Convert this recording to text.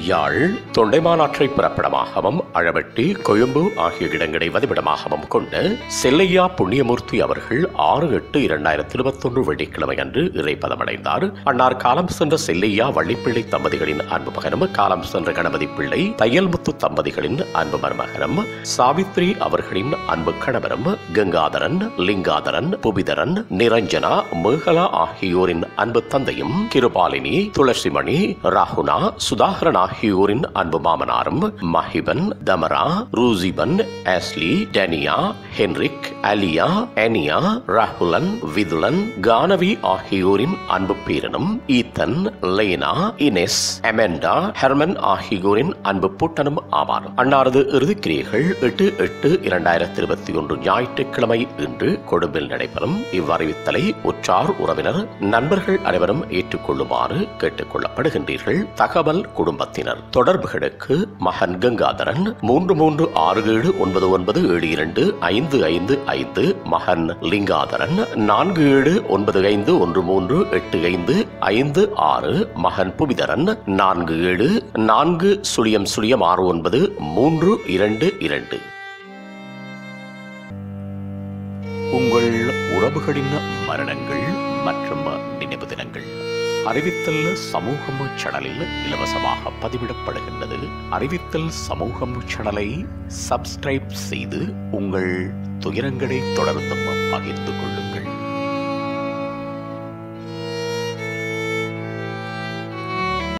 யாழ் தொண்டைமானாற்றை பிறப்பிடமாகவும் அழவட்டி கொழும்பு ஆகிய இடங்களை வதிவிடமாகவும் கொண்ட செல்லையா புண்ணியமூர்த்தி அவர்கள் ஆறு எட்டு இரண்டாயிரத்தி இருபத்தொன்று வெள்ளிக்கிழமை அன்று இறைப்பதமடைந்தார் அன்னார் காலம் சென்ற செல்லையா வள்ளிப்பிள்ளை தம்பதிகளின் அன்பு மகனும் காலம் சென்ற கணபதி பிள்ளை தையல்முத்து தம்பதிகளின் அன்பு மருமகனும் சாவித்ரி அவர்களின் அன்பு கணவரும் கங்காதரன் லிங்காதரன் புபிதரன் நிரஞ்சனா மேகலா ஆகியோரின் அன்பு தந்தையும் கிருபாலினி துளசிமணி ராகுனா சுதாகரன் ஆகியோரின் அன்பு மாமனாரும் மஹிபன் தமரா ரூசிபன் ஆஸ்லி டெனியா ஹென்ரிக் அலியா அனியா ராகுலன் விதுலன் கானவி ஆகியோரின் அன்பு பேரனும் Ethan Lena Ines Amanda Herman ஆகியோரின் அன்பு பூட்டனும் ஆவார் அன்னாரது இறுதிக்கிரியைகள் எட்டு எட்டு இரண்டாயிரத்தி இருபத்தி ஒன்று ஞாயிற்றுக்கிழமை இன்று கொழும்பில் நடைபெறும் இவ்வறிவித்தலை உற்றார் உறவினர் நண்பர்கள் அனைவரும் ஏற்றுக்கொள்ளுமாறு கேட்டுக் கொள்ளப்படுகின்றீர்கள் தகவல் குடும்பத்தினர் தொடர்புகளுக்கு மகன் கங்காதரன் மூன்று மூன்று ஆறு ஏழு ஒன்பது ஒன்பது ஏழு இரண்டு ஐந்து ஐந்து ஐந்து மகன் லிங்காதரன் நான்கு ஏழு ஒன்பது ஐந்து ஒன்று மூன்று எட்டு ஐந்து ஐந்து ஆறு மகன் புவிதரன் நான்கு ஏழு நான்கு சுழியம் சுழியம் ஆறு ஒன்பது மூன்று இரண்டு இரண்டு உங்கள் உறவுகளின் மரணங்கள் மற்றும் நினைவு தினங்கள் அறிவித்தல் சமூகம் சேனலில் இலவசமாக பதிவிடப்படுகின்றது அறிவித்தல் சமூகம் சேனலை சப்ஸ்கிரைப் செய்து உங்கள் துயரங்களை தொடர்ந்தும் பகிர்ந்து கொள்ளுங்கள்